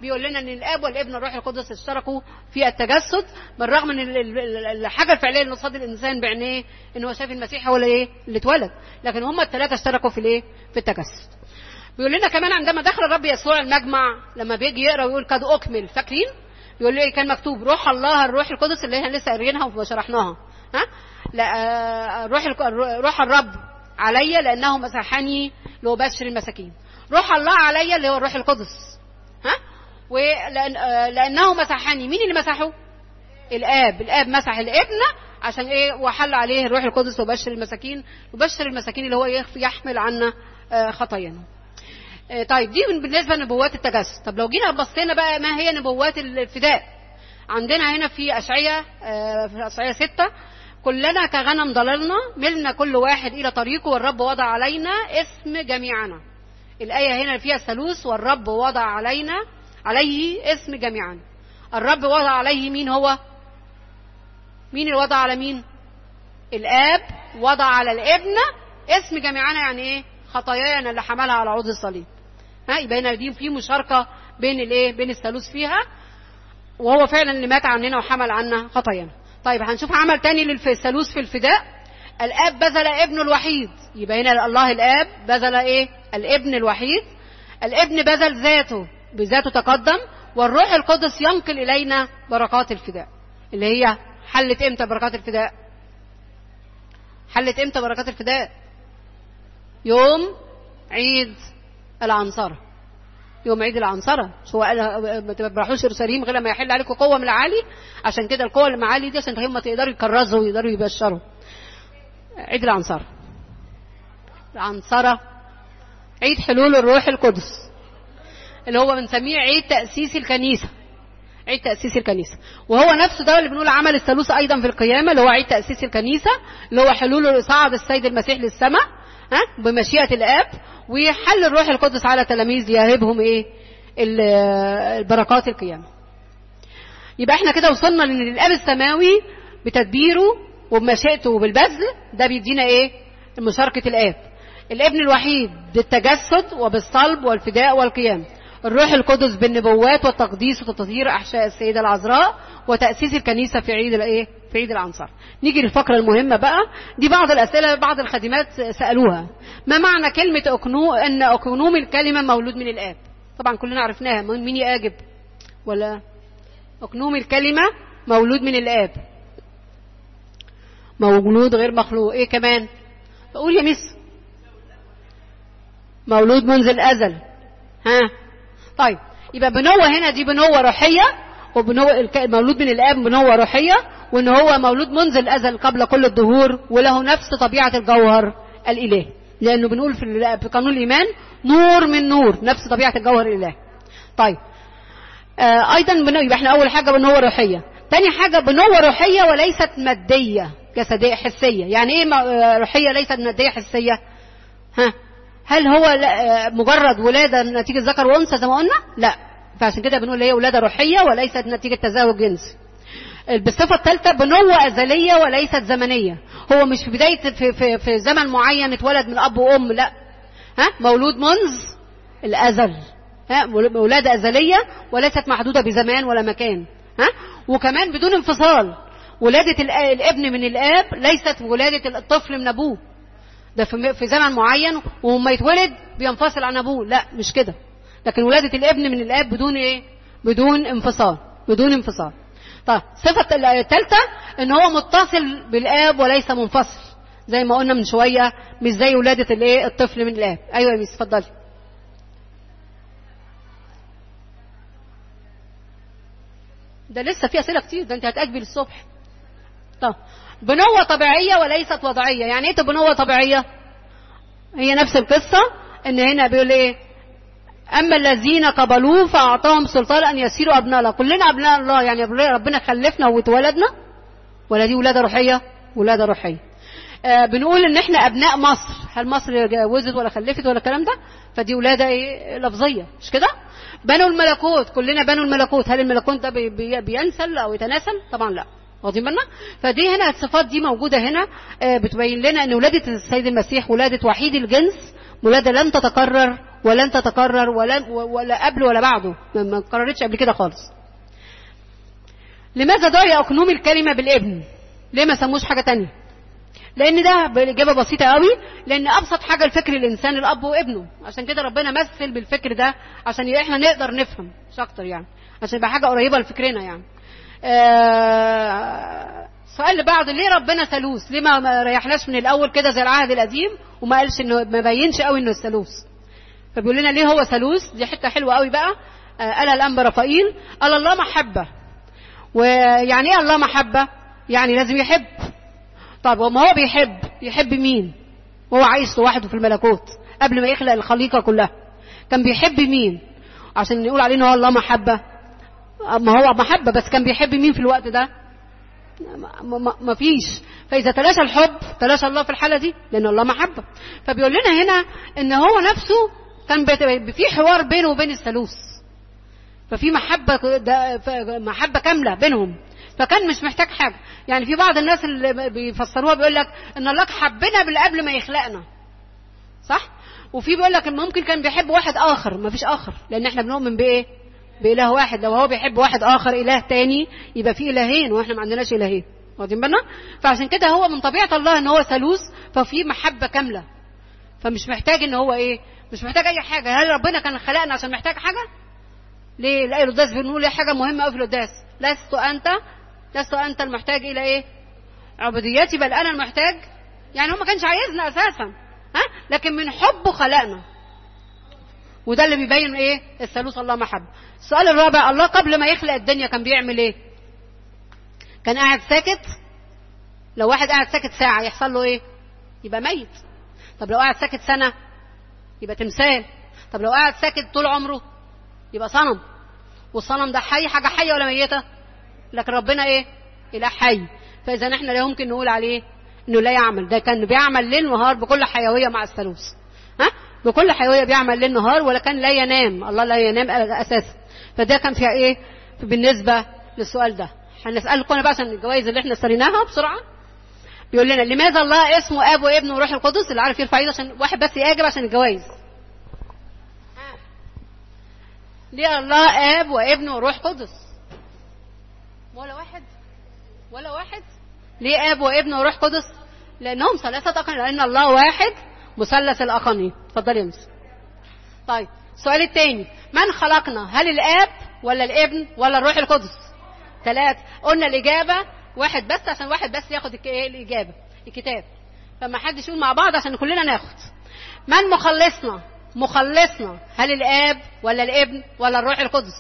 بيقول لنا ان الاب والابن والروح القدس اشتركوا في التجسد بالرغم ان ال- ال- ال- الحاجه الفعليه اللي قصاد الانسان بعينيه ان هو شاف المسيح هو اللي ايه اللي اتولد لكن هم الثلاثه اشتركوا في الايه في التجسد بيقول لنا كمان عندما دخل الرب يسوع المجمع لما بيجي يقرا ويقول قد اكمل فاكرين يقول لي كان مكتوب روح الله الروح القدس اللي احنا لسه قاريينها وشرحناها ها لا آه، روح الك- روح الرب عليا لانه مسحني لابشر المساكين روح الله عليا اللي هو الروح القدس ها ولأن آه، لانه مسحني مين اللي مسحه الاب الاب مسح الابن عشان ايه وحل عليه الروح القدس وبشر المساكين وبشر المساكين اللي هو يخ- يحمل عنا آه، خطايانا آه، طيب دي من- بالنسبه لنبوات التجسد طب لو جينا بصينا بقى ما هي نبوات الفداء عندنا هنا في اشعياء آه، في اشعياء ستة كلنا كغنم ضللنا ملنا كل واحد الى طريقه والرب وضع علينا اسم جميعنا الايه هنا فيها الثالوث والرب وضع علينا عليه اسم جميعنا الرب وضع عليه مين هو مين اللي وضع على مين الاب وضع على الابن اسم جميعنا يعني ايه خطايانا اللي حملها على عود الصليب ها يبقى هنا دي في مشاركه بين الايه بين الثالوث فيها وهو فعلا اللي مات عننا وحمل عنا خطايانا طيب هنشوف عمل تاني للثالوث في الفداء الاب بذل ابنه الوحيد يبقى هنا الله الاب بذل ايه الابن الوحيد الابن بذل ذاته بذاته تقدم والروح القدس ينقل الينا بركات الفداء اللي هي حلت امتى بركات الفداء حلت امتى بركات الفداء يوم عيد العنصرة يوم عيد العنصرة شو قال ما تبرحوش اورشليم غير لما يحل عليكم قوه من العالي عشان كده القوه اللي معالي دي عشان هم تقدروا يكرزوا ويقدروا يبشروا عيد العنصرة العنصرة عيد حلول الروح القدس اللي هو بنسميه عيد تأسيس الكنيسة عيد تأسيس الكنيسة وهو نفسه ده اللي بنقول عمل الثالوث أيضا في القيامة اللي هو عيد تأسيس الكنيسة اللي هو حلول صعد السيد المسيح للسماء ها بمشيئة الآب وحل الروح القدس على تلاميذ يهبهم إيه ال- البركات القيامة يبقى احنا كده وصلنا لان الاب السماوي بتدبيره وبمشيئته وبالبذل ده بيدينا ايه مشاركة الاب الابن الوحيد بالتجسد وبالصلب والفداء والقيام الروح القدس بالنبوات والتقديس وتطهير احشاء السيده العذراء وتاسيس الكنيسه في عيد الايه في عيد العنصر نيجي للفقره المهمه بقى دي بعض الاسئله بعض الخادمات سالوها ما معنى كلمه أكنو ان اكنوم الكلمه مولود من الاب طبعا كلنا عرفناها مين يجب ولا أكنوم الكلمة مولود من الآب مولود غير مخلوق إيه كمان قول يا مس مولود منذ الأزل ها طيب يبقى بنوة هنا دي بنوة روحية وبنوة الك- مولود من الآب بنوة روحية وإن هو مولود منذ الأزل قبل كل الدهور وله نفس طبيعة الجوهر الإلهي لأنه بنقول في ال- في قانون الإيمان نور من نور نفس طبيعة الجوهر الإلهي طيب آه، ايضا بنو يبقى احنا اول حاجه بنوه روحيه تاني حاجه بنوه روحيه وليست ماديه جسديه حسيه يعني ايه م- آه، روحيه ليست ماديه حسيه ها هل هو لا- آه، مجرد ولاده نتيجه ذكر وانثى زي ما قلنا لا فعشان كده بنقول هي ولاده روحيه وليست نتيجه تزاوج جنسي بالصفة الثالثة بنوة أزلية وليست زمنية هو مش في بداية في, في, في زمن معين اتولد من أب وأم لا ها مولود منذ الأزل ها ولادة أزلية وليست محدودة بزمان ولا مكان ها وكمان بدون انفصال ولادة الآ- الابن من الآب ليست ولادة الطفل من أبوه ده في في زمن معين وما يتولد بينفصل عن أبوه لا مش كده لكن ولادة الابن من الآب بدون إيه بدون انفصال بدون انفصال طيب الصفة الثالثة ان هو متصل بالآب وليس منفصل زي ما قلنا من شوية مش زي ولادة الايه الطفل من الآب ايوه يا ميس اتفضلي ده لسه في اسئله كتير ده انت هتاجبي للصبح طب بنوة طبيعية وليست وضعية يعني ايه بنوة طبيعية هي نفس القصة ان هنا بيقول ايه اما الذين قبلوه فاعطاهم سلطان ان يسيروا ابناء الله كلنا ابناء الله يعني ربنا خلفنا واتولدنا ولا دي ولاده روحيه ولاده روحيه آه بنقول ان احنا ابناء مصر هل مصر جوزت ولا خلفت ولا الكلام ده فدي ولاده ايه لفظيه مش كده بنوا الملكوت كلنا بنوا الملكوت هل الملكوت ده بي بي بينسل او يتناسل طبعا لا واخدين بالنا فدي هنا الصفات دي موجوده هنا آه بتبين لنا ان ولاده السيد المسيح ولاده وحيد الجنس ولاده لن تتكرر ولن تتكرر ولا ولا قبل ولا بعده ما ما اتكررتش قبل كده خالص لماذا دعي أقنوم الكلمة بالابن ليه ما سموش حاجة تانية لان ده بالاجابه بسيطه قوي لان ابسط حاجه لفكر الانسان الاب وابنه عشان كده ربنا مثل بالفكر ده عشان احنا نقدر نفهم مش اكتر يعني عشان يبقى حاجه قريبه لفكرنا يعني آه السؤال اللي بعده ليه ربنا ثالوث ليه ما ما ريحناش من الاول كده زي العهد القديم وما قالش انه ما بينش قوي انه الثالوث فبيقول لنا ليه هو ثالوث دي حته حلوه قوي بقى آه قالها الانبا رفائيل قال الله محبه ويعني ايه الله محبه يعني لازم يحب طب وما هو بيحب يحب مين وهو عايش لوحده في الملكوت قبل ما يخلق الخليقه كلها كان بيحب مين عشان نقول عليه ان هو الله محبه ما هو محبه بس كان بيحب مين في الوقت ده ما, ما, ما فيش فاذا تلاشى الحب تلاشى الله في الحاله دي لان الله محبه فبيقول لنا هنا ان هو نفسه كان بيت- في حوار بينه وبين الثالوث ففي محبة ده ف- محبة كاملة بينهم فكان مش محتاج حاجة يعني في بعض الناس اللي بيفسروها بيقول لك ان الله حبنا من قبل ما يخلقنا صح وفي بيقول لك إن ممكن كان بيحب واحد اخر ما فيش اخر لان احنا بنؤمن بايه باله واحد لو هو بيحب واحد اخر اله تاني يبقى في الهين واحنا ما عندناش الهين واخدين بالنا فعشان كده هو من طبيعه الله ان هو ثالوث ففي محبه كامله فمش محتاج ان هو ايه مش محتاج اي حاجه هل ربنا كان خلقنا عشان محتاج حاجه ليه لا القداس بنقول ايه حاجه مهمه قوي في القداس لست انت لست انت المحتاج الى ايه عبوديتي بل انا المحتاج يعني هو ما كانش عايزنا اساسا ها لكن من حبه خلقنا وده اللي بيبين ايه الثالوث الله محب السؤال الرابع الله قبل ما يخلق الدنيا كان بيعمل ايه كان قاعد ساكت لو واحد قاعد ساكت ساعه يحصل له ايه يبقى ميت طب لو قاعد ساكت سنه يبقى تمثال طب لو قاعد ساكت طول عمره يبقى صنم والصنم ده حي حاجه حيه ولا ميته لكن ربنا ايه اله حي فاذا احنا لا يمكن نقول عليه انه لا يعمل ده كان بيعمل ليل نهار بكل حيويه مع الثالوث ها بكل حيويه بيعمل ليل نهار ولا كان لا ينام الله لا ينام اساسا فده كان فيها ايه بالنسبه للسؤال ده هنسالكم انا بقى عشان الجوائز اللي احنا اشتريناها بسرعه بيقول لنا لماذا الله اسمه اب وابن وروح القدس اللي عارف يرفع ايده عشان واحد بس يجاوب عشان الجوائز ليه الله اب وابن وروح قدس ولا واحد ولا واحد ليه اب وابن وروح قدس لانهم ثلاثه اقانيم لان الله واحد مثلث الاقانيم اتفضلي يا مس طيب السؤال الثاني من خلقنا هل الاب ولا الابن ولا الروح القدس ثلاثة قلنا الإجابة واحد بس عشان واحد بس ياخد الك- إيه الإجابة الكتاب فما حدش يقول مع بعض عشان كلنا ناخد من مخلصنا مخلصنا هل الآب ولا الابن ولا الروح القدس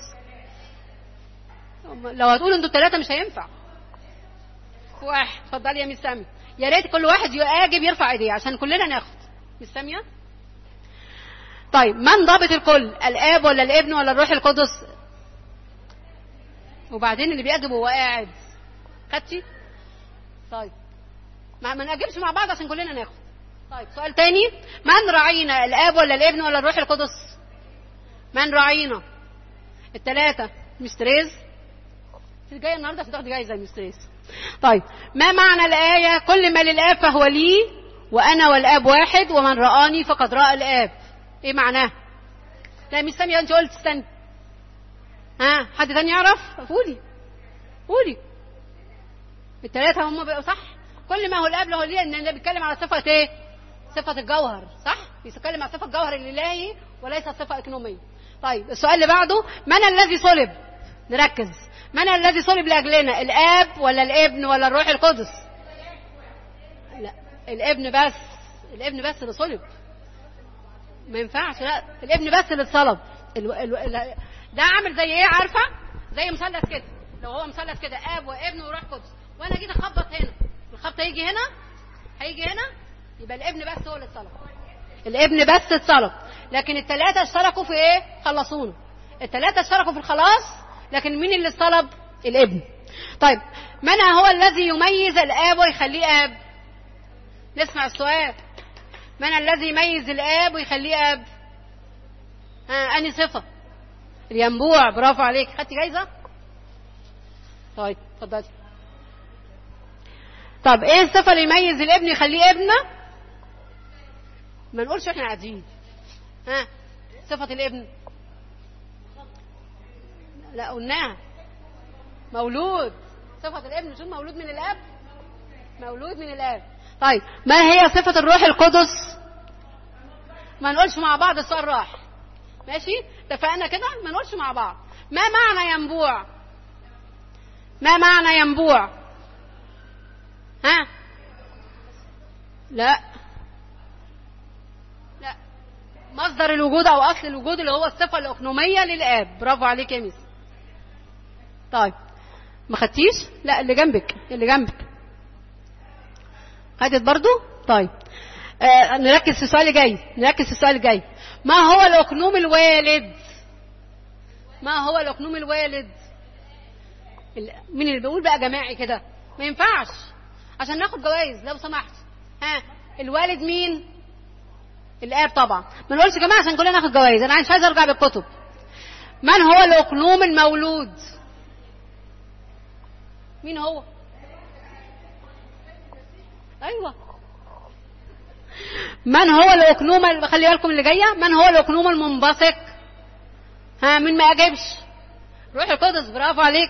لو هتقولوا انتوا الثلاثة مش هينفع واحد اتفضلي يا ميس سامية يا ريت كل واحد يجب يرفع ايديه عشان كلنا ناخد ميس سامية طيب من ضابط الكل الاب ولا الابن ولا الروح القدس وبعدين اللي بيجب وهو قاعد خدتي طيب ما ما نجيبش مع بعض عشان كلنا ناخد طيب سؤال تاني من راعينا الاب ولا الابن ولا الروح القدس من راعينا الثلاثه مستريز انت جايه النهارده عشان تاخدي جايزه يا مستريز طيب ما معنى الايه كل ما للاب فهو لي وانا والاب واحد ومن رآني فقد رأى الاب ايه معناه لا مش ساميه انت قلت استني ها حد تاني يعرف قولي قولي الثلاثه هم بقوا صح كل ما هو الاب له ليه ان ده بيتكلم على صفه ايه صفه الجوهر صح بيتكلم على صفه الجوهر الالهي وليس صفه اكنوميه طيب السؤال اللي بعده من الذي صلب نركز من الذي صلب لاجلنا الاب ولا الابن ولا الروح القدس لا الابن بس الابن بس اللي صلب ما ينفعش لا الابن بس اللي اتصلب ال... ال... ال... ده عامل زي ايه عارفه زي مثلث كده لو هو مثلث كده اب وابن وروح قدس وانا جيت اخبط هنا الخبط هيجي هنا هيجي هنا يبقى الابن بس هو اللي اتصلب الابن بس اتصلب لكن الثلاثه اشتركوا في ايه خلصونا الثلاثه اشتركوا في الخلاص لكن مين اللي اتصلب الابن طيب من هو الذي يميز الاب ويخليه اب نسمع السؤال من الذي يميز الاب ويخليه اب ها اني صفه الينبوع برافو عليك خدتي جايزه طيب اتفضلي طب ايه الصفه اللي يميز الابن يخليه ابنه ما نقولش احنا قاعدين ها صفة الابن لا قلناها مولود صفة الابن مش مولود من الاب مولود من الاب طيب ما هي صفة الروح القدس ما نقولش مع بعض السؤال راح ماشي اتفقنا كده ما نقولش مع بعض ما معنى ينبوع ما معنى ينبوع ها لا لا مصدر الوجود او اصل الوجود اللي هو الصفه الاقنوميه للاب برافو عليك يا ميس طيب ما خدتيش لا اللي جنبك اللي جنبك خدت برضو طيب آه نركز في السؤال الجاي نركز في السؤال الجاي ما هو الاقنوم الوالد ما هو الاقنوم الوالد ال- مين اللي بيقول بقى جماعي كده ما ينفعش عشان ناخد جوائز لو سمحت ها الوالد مين الاب طبعا ما نقولش جماعه عشان كلنا ناخد جوائز انا مش عايز ارجع بالكتب من هو الاقنوم المولود مين هو ايوه من هو الاقنوم خلي بالكم اللي جايه من هو الاقنوم المنبثق ها مين ما اجابش روح القدس برافو عليك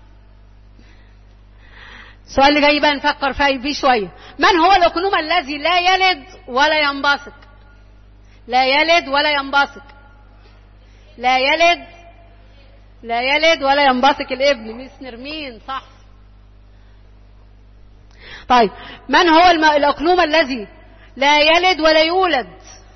السؤال اللي جاي بقى نفكر فيه فيه شويه من هو الاقنوم الذي لا يلد ولا ينبثق لا يلد ولا ينبثق لا يلد لا يلد ولا ينبثق الابن ميس نرمين صح طيب من هو الم... الاقنوم الذي لا يلد ولا يولد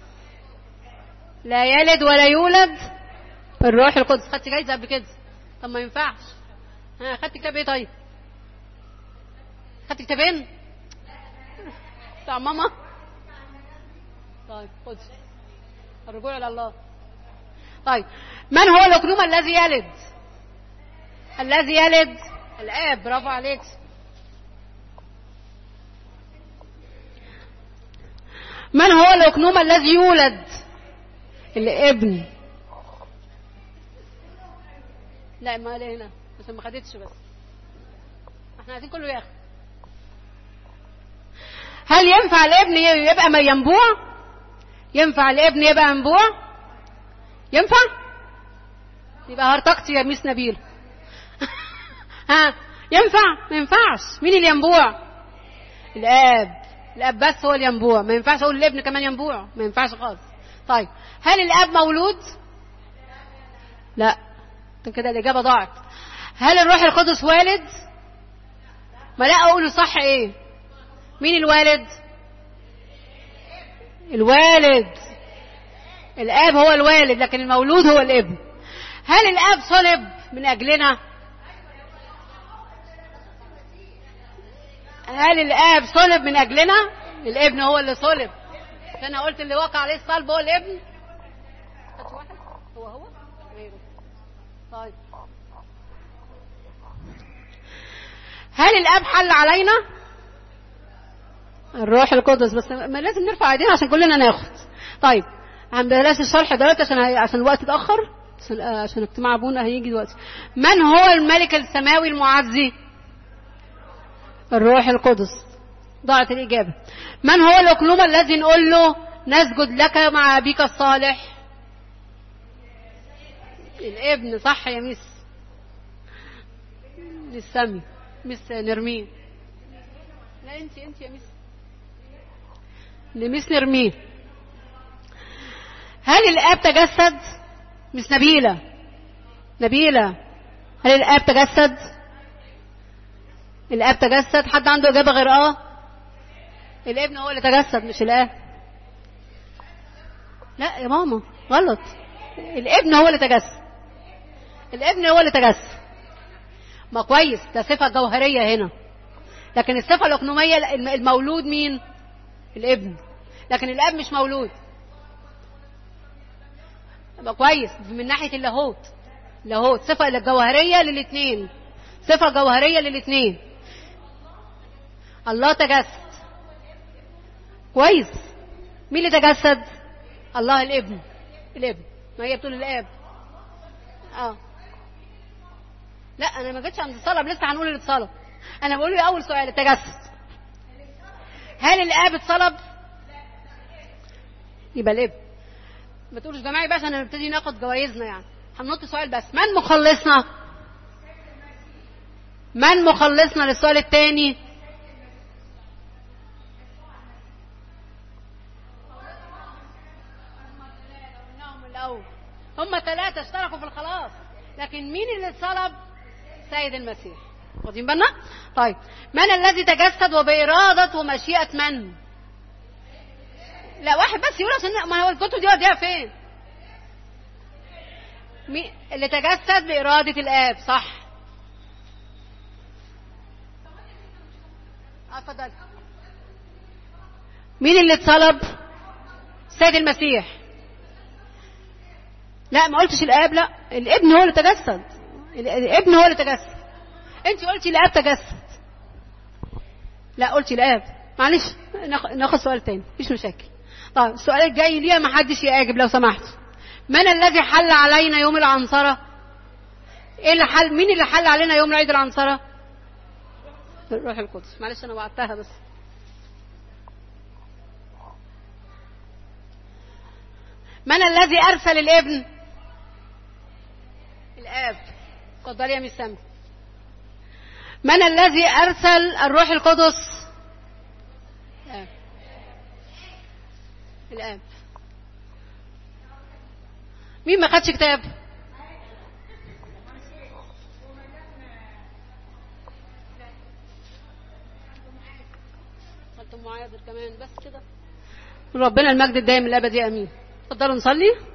لا يلد ولا يولد الروح القدس خدت جايزه قبل كده طب ما ينفعش ها خدت كتاب ايه طيب خدت كتابين بتاع ماما طيب خد الرجوع الى الله طيب من هو الاقنوم الذي يلد الذي يلد الاب برافو عليك من هو الاقنوم الذي يولد الابن لا ما ليه هنا عشان ما خدتش بس احنا عايزين كله ياخد هل ينفع الابن يبقى ما ينبوع ينفع الابن يبقى ينبوع ينفع يبقى هرطقتي يا ميس نبيل ها ينفع ما ينفعش مين اللي ينبوع الاب الاب بس هو اللي ينبوع ما ينفعش اقول الابن كمان ينبوع ما ينفعش خالص طيب هل الاب مولود لا كده الاجابه ضاعت هل الروح القدس والد ما لا اقوله صح ايه مين الوالد الوالد الاب هو الوالد لكن المولود هو الابن هل الاب صلب من اجلنا هل الاب صلب من اجلنا الابن هو اللي صلب انا قلت اللي وقع عليه الصلب هو الابن خدت واحد هو هو غيره طيب هل الاب حل علينا الروح القدس بس ما لازم نرفع ايدينا عشان كلنا ناخد طيب عم بلاش الشرح دلوقتي عشان عشان الوقت اتاخر عشان عشان اجتماع ابونا هيجي دلوقتي من هو الملك السماوي المعزي الروح القدس ضاعت الإجابة من هو الأقلوم الذي نقول له نسجد لك مع أبيك الصالح الابن صح يا ميس ميس سامي ميس نرمين لا انت انت يا ميس لميس نرمين هل الاب تجسد مش نبيله نبيله هل الاب تجسد الاب تجسد حد عنده اجابه غير اه الابن هو اللي تجسد مش الاب لا يا ماما غلط الابن هو اللي تجسد الابن هو اللي تجسد ما كويس ده صفه جوهريه هنا لكن الصفه الاقنوميه المولود مين الابن لكن الاب مش مولود يبقى كويس من ناحيه اللاهوت لاهوت صفه الجوهريه للاثنين صفه جوهريه للاثنين الله تجسد كويس مين اللي تجسد الله الابن الابن ما هي بتقول الاب اه لا انا ما جيتش عند الصلاه لسه هنقول اللي اتصلب انا بقول له اول سؤال التجسد هل الاب اتصلب يبقى الابن ما تقولوش جماعي بقى عشان نبتدي ناخد جوائزنا يعني هننط سؤال بس من مخلصنا من مخلصنا للسؤال الثاني هم ثلاثة اشتركوا في الخلاص لكن مين اللي اتصلب سيد المسيح واخدين بالنا طيب من الذي تجسد وبإرادة ومشيئة من لا واحد بس يقول عشان ما هو الكتب دي وديها فين مي... اللي تجسد بإرادة الآب صح اتفضل مين اللي اتصلب سيد المسيح لا ما قلتش الاب لا الابن هو اللي تجسد الابن هو اللي تجسد انت قلتي الاب تجسد لا قلتي الاب معلش ناخد سؤال تاني مفيش مشاكل طيب السؤال الجاي ليه ما حدش يعجب لو سمحت من الذي حل علينا يوم العنصرة ايه اللي حل مين اللي حل علينا يوم عيد العنصرة الروح القدس معلش انا وقعتها بس من الذي ارسل الابن الاب اتفضلي يا مس سامي من الذي ارسل الروح القدس الاب الاب مين ما خدش كتاب خدت معاذ كمان بس كده ربنا المجد الدائم الابدي امين اتفضلوا نصلي